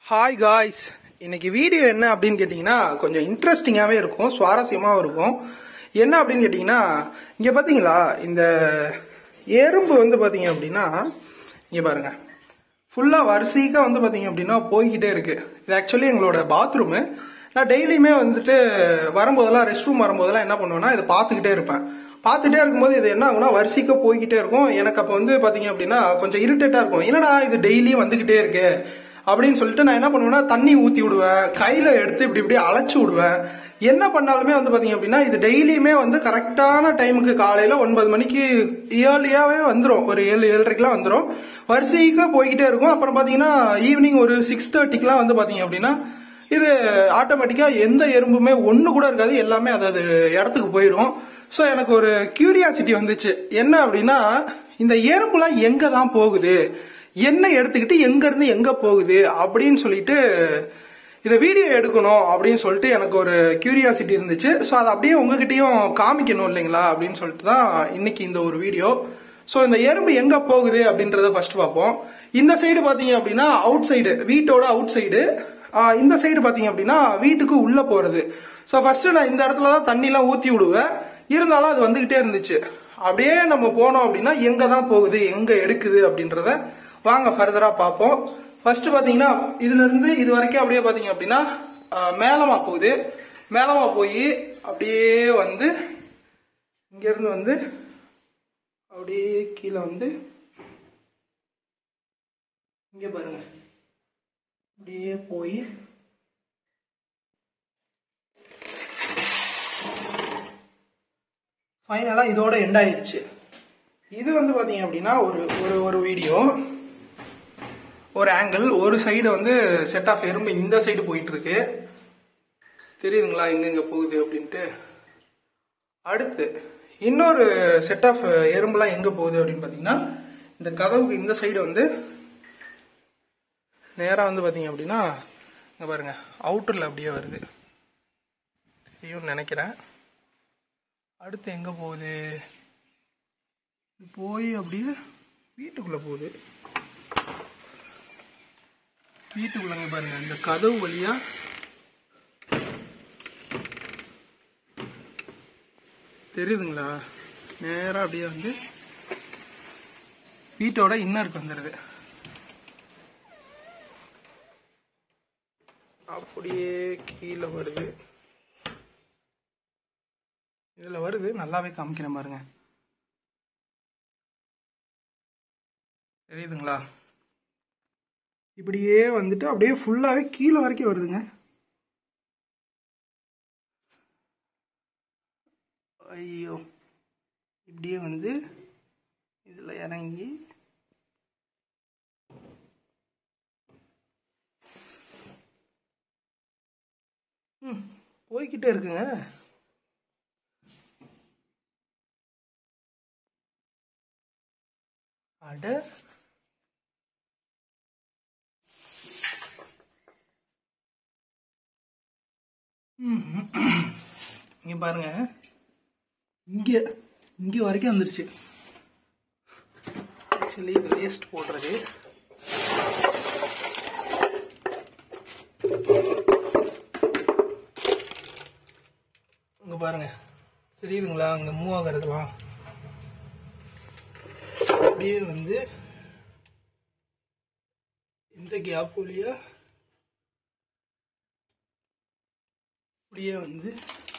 Hi guys இன்னைக்கு video என்ன அப்படின்னு கேட்டிங்கன்னா கொஞ்சம் இன்ட்ரெஸ்டிங்காகவே இருக்கும் சுவாரஸ்யமாகவும் இருக்கும் என்ன அப்படின்னு கேட்டிங்கன்னா இங்கே பார்த்தீங்களா இந்த எறும்பு வந்து பார்த்தீங்க அப்படின்னா இங்கே பாருங்க ஃபுல்லாக வரிசைக்காக வந்து பார்த்தீங்க அப்படின்னா போய்கிட்டே இருக்கு இது ஆக்சுவலி எங்களோட பாத்ரூமு நான் டெய்லியுமே வந்துட்டு வரும்போதெல்லாம் ரெஸ்ட் ரூம் வரும்போதெல்லாம் என்ன பண்ணுவேன்னா இதை பார்த்துக்கிட்டே இருப்பேன் பார்த்துட்டே இருக்கும்போது இது என்ன ஆகும்னா வரிசைக்க போய்கிட்டே இருக்கும் எனக்கு அப்போ வந்து பார்த்தீங்க அப்படின்னா கொஞ்சம் இரிட்டேட்டாக இருக்கும் என்னடா இது டெய்லியும் வந்துக்கிட்டே இருக்கு அப்படின்னு சொல்லிட்டு நான் என்ன பண்ணுவேன்னா தண்ணி ஊற்றி விடுவேன் கையில் எடுத்து இப்படி இப்படி அழைச்சி விடுவேன் என்ன பண்ணாலுமே வந்து பார்த்தீங்க அப்படின்னா இது டெய்லியுமே வந்து கரெக்டான டைமுக்கு காலையில் ஒன்பது மணிக்கு இயர்லியாகவே வந்துடும் ஒரு ஏழு ஏழரைக்கெலாம் வந்துடும் வரிசைக்கு போய்கிட்டே இருக்கும் அப்புறம் பார்த்தீங்கன்னா ஈவினிங் ஒரு சிக்ஸ் தேர்ட்டிக்கெலாம் வந்து பார்த்தீங்க அப்படின்னா இது ஆட்டோமேட்டிக்காக எந்த எறும்புமே ஒன்று கூட இருக்காது எல்லாமே அது அது இடத்துக்கு போயிடும் ஸோ எனக்கு ஒரு கியூரியாசிட்டி வந்துச்சு என்ன அப்படின்னா இந்த எறும்புலாம் எங்கே தான் போகுது என்ன எடுத்துக்கிட்டு எங்கேருந்து எங்கே போகுது அப்படின்னு சொல்லிட்டு இதை வீடியோ எடுக்கணும் அப்படின்னு சொல்லிட்டு எனக்கு ஒரு கியூரியாசிட்டி இருந்துச்சு ஸோ அதை அப்படியே உங்ககிட்டயும் காமிக்கணும் இல்லைங்களா அப்படின்னு சொல்லிட்டு தான் இன்னைக்கு இந்த ஒரு வீடியோ ஸோ இந்த எறும்பு எங்க போகுது அப்படின்றத ஃபர்ஸ்ட் பார்ப்போம் இந்த சைடு பாத்தீங்க அப்படின்னா அவுட் சைடு வீட்டோட அவுட் சைடு இந்த சைடு பாத்தீங்க அப்படின்னா வீட்டுக்கு உள்ள போறது ஸோ ஃபர்ஸ்ட் நான் இந்த இடத்துல தான் தண்ணிலாம் ஊத்தி விடுவேன் இருந்தாலும் அது வந்துகிட்டே இருந்துச்சு அப்படியே நம்ம போனோம் அப்படின்னா எங்க தான் போகுது எங்க எடுக்குது அப்படின்றத வாங்க ஃபர்தரா பார்ப்போம் ஃபர்ஸ்ட் பாத்தீங்கன்னா இதுல இருந்து இது வரைக்கும் அப்படியே பாத்தீங்க அப்படின்னா ஆஹ், மேலமா போகுது மேலமா போய் அப்படியே வந்து இங்க இருந்து வந்து அப்படியே கீழே வந்து இங்க பாருங்க அப்படியே போய் ஃபைனலா இதோட எண்ட் ஆயிருச்சு இது வந்து பாத்தீங்க அப்படின்னா ஒரு ஒரு ஒரு வீடியோ ஒரு ஆங்கிள் ஒரு சைடு வந்து செட் ஆஃப் எறும்பு இந்த சைடு போயிட்டு இருக்கு தெரியுதுங்களா எங்கெங்க போகுது அப்படின்ட்டு அடுத்து இன்னொரு செட் ஆஃப் எறும்புலாம் எங்க போகுது அப்படின்னு பாத்தீங்கன்னா இந்த கதவுக்கு இந்த சைடு வந்து நேரா வந்து பாத்தீங்க அப்படின்னா இங்க பாருங்க அவுட்டர்ல அப்படியே வருது தெரியும்னு நினைக்கிறேன் அடுத்து எங்க போகுது இது போய் அப்படியே வீட்டுக்குள்ள போகுது வீட்டுக்குள்ளங்க பாருங்க இந்த கதவு வழியா தெரியுதுங்களா நேரா அப்படியே வந்து வீட்டோட இன்னருக்கு வந்துடுது அப்படியே கீழே வருது இதுல வருது நல்லாவே காமிக்கிறேன் பாருங்க தெரியுதுங்களா இப்படியே வந்துட்டு அப்படியே ஃபுல்லாவே கீழே வரைக்கும் வருதுங்க ஐயோ இப்படியே வந்து இதுல இறங்கி ம், போய்க்கிட்டே இருக்குங்க அட ம். இங்க பாருங்க இங்க இங்க வரைக்கும் வந்துருச்சு ஆக்சுவலி இது வேஸ்ட் போடுறது இங்க பாருங்க தெரியுதுங்களா அங்க மூவ் ஆகுறதுலாம் அப்படியே வந்து இந்த கேப் வழியா அப்படியே வந்து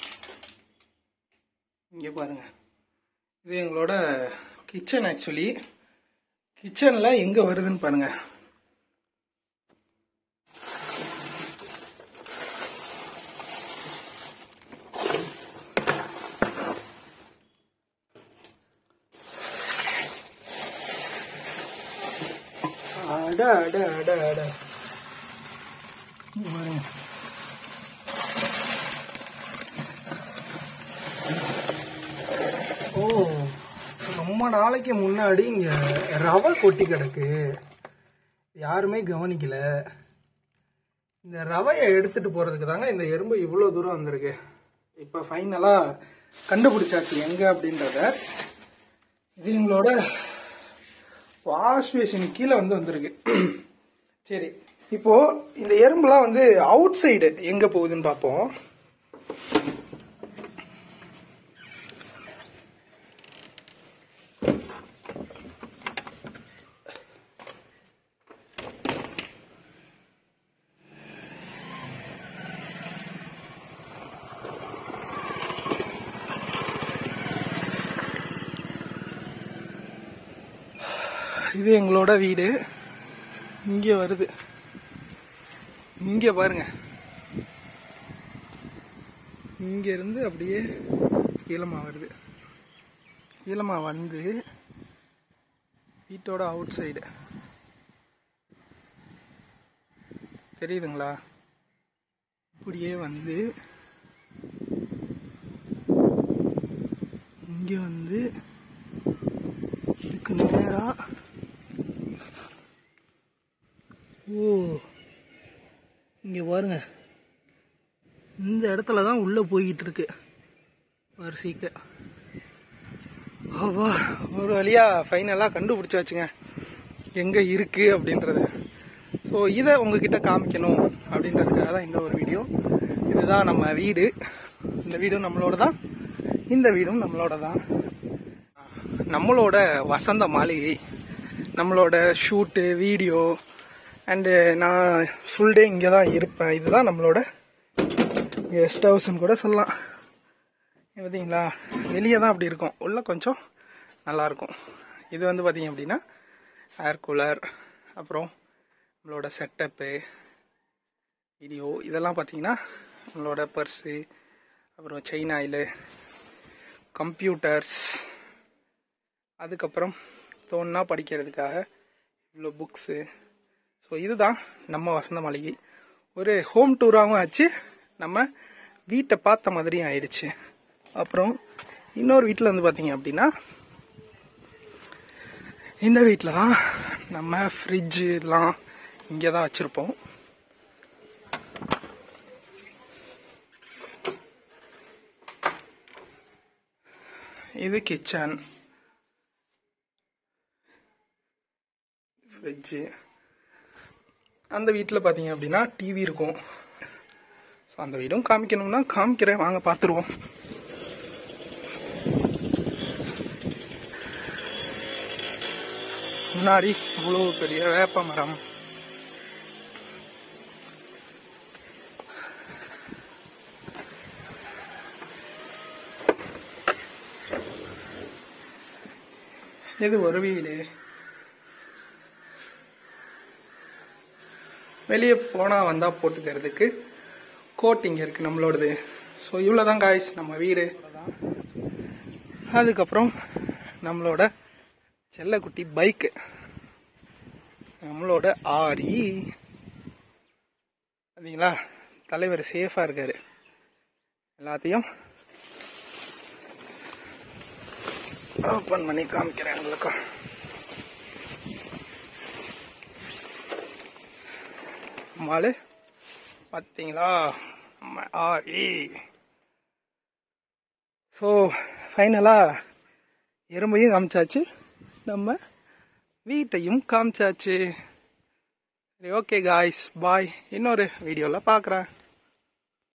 இங்க பாருங்க இது எங்களோட கிச்சன் ஆக்சுவலி கிச்சன்ல எங்க வருதுன்னு பாருங்க அட அட அட அட இங்க பாருங்க ஓ ரொம்ப நாளைக்கு முன்னாடி இங்க ரவை கொட்டி கிடக்கு யாருமே கவனிக்கல இந்த ரவையை எடுத்துட்டு போறதுக்கு தாங்க இந்த எறும்பு இவ்வளவு தூரம் வந்திருக்கு இப்ப ஃபைனலா கண்டுபிடிச்சாச்சு எங்க அப்படின்றத இது எங்களோட வாஷ் பேஷன் கீழே வந்து வந்திருக்கு சரி இப்போ இந்த எறும்புலாம் வந்து அவுட் சைடு எங்க போகுதுன்னு பார்ப்போம் இது எங்களோட வீடு இங்க வருது இங்க பாருங்க இங்க இருந்து அப்படியே கீழமா வருது கீழமா வந்து வீட்டோட அவுட் சைடு தெரியுதுங்களா இப்படியே வந்து இங்க வந்து இதுக்கு நேரா ஓ இங்க பாருங்க இந்த இடத்துல தான் உள்ள போய்கிட்டு இருக்கு வரிசைக்கு அப்பா ஒரு வழியா ஃபைனலாக கண்டுபிடிச்சாச்சுங்க எங்க இருக்கு அப்படின்றது ஸோ இதை உங்ககிட்ட காமிக்கணும் அப்படின்றதுக்காக தான் இந்த ஒரு வீடியோ இதுதான் நம்ம வீடு இந்த வீடும் நம்மளோட தான் இந்த வீடும் நம்மளோட தான் நம்மளோட வசந்த மாளிகை நம்மளோட ஷூட்டு வீடியோ அண்டு நான் ஃபுல் டே இங்கே தான் இருப்பேன் இதுதான் நம்மளோட கெஸ்ட் ஹவுஸ்ன்னு கூட சொல்லலாம் இது பார்த்தீங்களா வெளியே தான் அப்படி இருக்கும் உள்ளே கொஞ்சம் நல்லாயிருக்கும் இது வந்து பார்த்தீங்க அப்படின்னா ஏர் கூலர் அப்புறம் நம்மளோட செட்டப்பு வீடியோ இதெல்லாம் பார்த்தீங்கன்னா நம்மளோட பர்ஸு அப்புறம் செயின் ஆயிலு கம்ப்யூட்டர்ஸ் அதுக்கப்புறம் தோணுனா படிக்கிறதுக்காக இவ்வளோ புக்ஸு ஸோ இதுதான் நம்ம வசந்த மாளிகை ஒரு ஹோம் டூராகவும் ஆச்சு நம்ம வீட்டை பார்த்த மாதிரியும் ஆயிடுச்சு அப்புறம் இன்னொரு வீட்டில் வந்து பார்த்தீங்க அப்படின்னா இந்த வீட்டில் தான் நம்ம ஃப்ரிட்ஜு இதெல்லாம் இங்கே தான் வச்சுருப்போம் இது கிச்சன் ஃப்ரிட்ஜு அந்த வீட்டில் பார்த்தீங்க அப்படின்னா டிவி இருக்கும் ஸோ அந்த வீடும் காமிக்கணும்னா காமிக்கிறேன் வாங்க பார்த்துருவோம் முன்னாடி இவ்வளோ பெரிய வேப்ப மரம் இது ஒரு வீடு வெளியே போனால் வந்தால் போட்டுக்கிறதுக்கு கோட்டிங் இருக்குது நம்மளோடது ஸோ இவ்வளோ தான் காய்ஸ் நம்ம வீடு அதுக்கப்புறம் நம்மளோட செல்லக்குட்டி பைக்கு நம்மளோட ஆரி பார்த்தீங்களா தலைவர் சேஃபாக இருக்காரு எல்லாத்தையும் ஓப்பன் பண்ணி காமிக்கிறேன் உங்களுக்கும் மாலு பார்த்தீங்களா நம்ம ஆரி ஸோ ஃபைனலாக எறும்பையும் காமிச்சாச்சு நம்ம வீட்டையும் காமிச்சாச்சு சரி ஓகே காய்ஸ் பாய் இன்னொரு வீடியோவில் பார்க்குறேன்